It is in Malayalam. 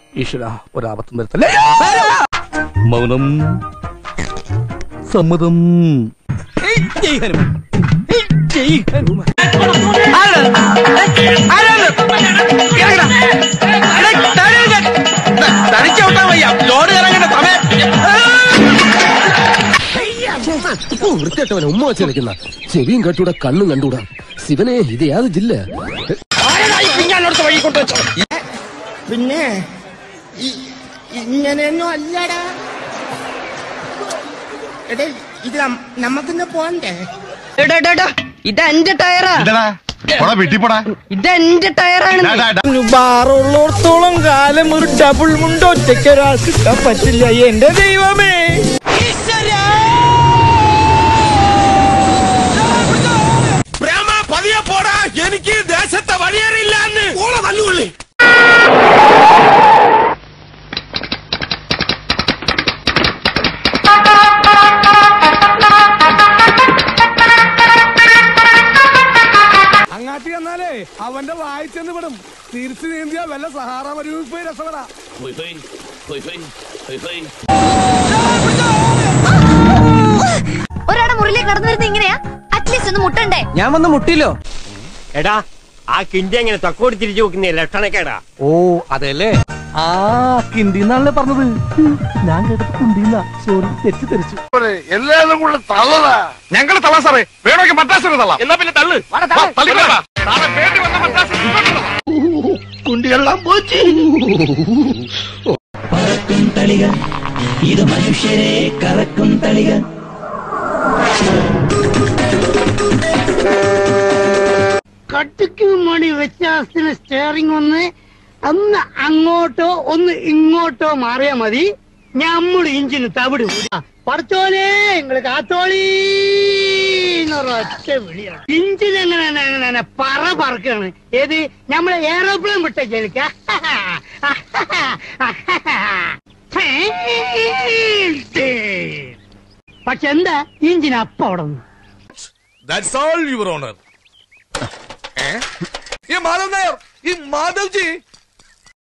ഈശ്വര ഒരാപത്തും വരുത്തല്ലേ മൗനം സമ്മതം ജയ് ഹനുമാൻ ജയ് ഹനുമാൻ വൃത്തിയായിട്ടവനെ ഉമ്മ വെച്ച് കളിക്കുന്ന ചെവിയും കട്ടൂടാ കണ്ണും കണ്ടൂടാ ശിവനെ ഇത് യാത് ജില്ല പിന്നെ ഇ- ഇങ്ങനെയൊന്നും അല്ലടാ എടേ ഇത് നം- നമുക്കിന്ന് പോണ്ടേ ഇതെന്റെ ടയറാ വീട്ടിൽ ഇതെന്റെ ടയറാണ് ബാറുള്ളോടത്തോളം കാലം ഒരു ഡബിൾ മുണ്ട് ഒറ്റയ്ക്ക് ഒരാൾക്ക് ഇട്ടാൻ പറ്റില്ല എന്റെ ദൈവമേ പതിയെ പോടാ എനിക്ക് ദേശത്തെ വഴിയേറിയില്ലാന്ന് ഓളെ തല്ലുകൊള്ളി അങ്ങാട്ടി എന്നാലേ അവന്റെ വായിച്ചെന്ന് വിടും തിരിച്ചു നീന്തിയ വല്ല സഹാറ മരുവിൽ പോയി രസപ്പെടാ ഒരാടെ മുറിയിലേക്ക് കടന്നു വരുന്നത് ഇങ്ങനെയാ അറ്റ്ലീസ്റ്റ് ഒന്ന് മുട്ടണ്ടേ ഞാൻ വന്ന് മുട്ടിലോ എടാ ആ കിണ്ടി അങ്ങനെ തക്കോടി തിരിച്ചു നോക്കുന്ന ലക്ഷണക്കേടാ ഓ അതെല്ലേ ആ കിണ്ടിന്നാണല്ലേ പറഞ്ഞത് ഞാൻ കേട്ടത് കുണ്ടിന്ന സോറി തെറ്റിദ്ധരിച്ചു ഞങ്ങൾ തള്ളാം സാറേ വേണമെങ്കിൽ മദ്രാസിന് തള്ളാം എന്നാ പിന്നെ തള്ളു തള്ളിക്കളാ സാറേ വേണ്ടി വന്ന മദ്രാസിന് ഇങ്ങോട്ട് തള്ളാം. കുണ്ടിയെല്ലാം പോച്ചു കട്ടിക്ക് മണി വ്യത്യാസത്തിന് സ്റ്റിയറിംഗ് ഒന്ന് ഒന്ന് അങ്ങോട്ടോ ഒന്ന് ഇങ്ങോട്ടോ മാറിയാ മതി നമ്മുടെ ഇഞ്ചിന് തവിട് പഠിച്ചോലേ നിങ്ങള് കാത്തോളീ ഒറ്റ വിളിയാണ് ഇഞ്ചിന് എങ്ങനെ എങ്ങനെ എങ്ങനെ പറ പറക്കാണ് ഏത് നമ്മളെ എയറോപ്ലെയിൻ വിട്ട ജനിക്ക പക്ഷെ എന്താ ഇഞ്ചിന് അപ്പം അവിടെ നിന്ന് ദാറ്റ്സ് ഓൾ യുവർ ഓണർ ഈ മാധവ് നായർ ഈ മാധവ്ജി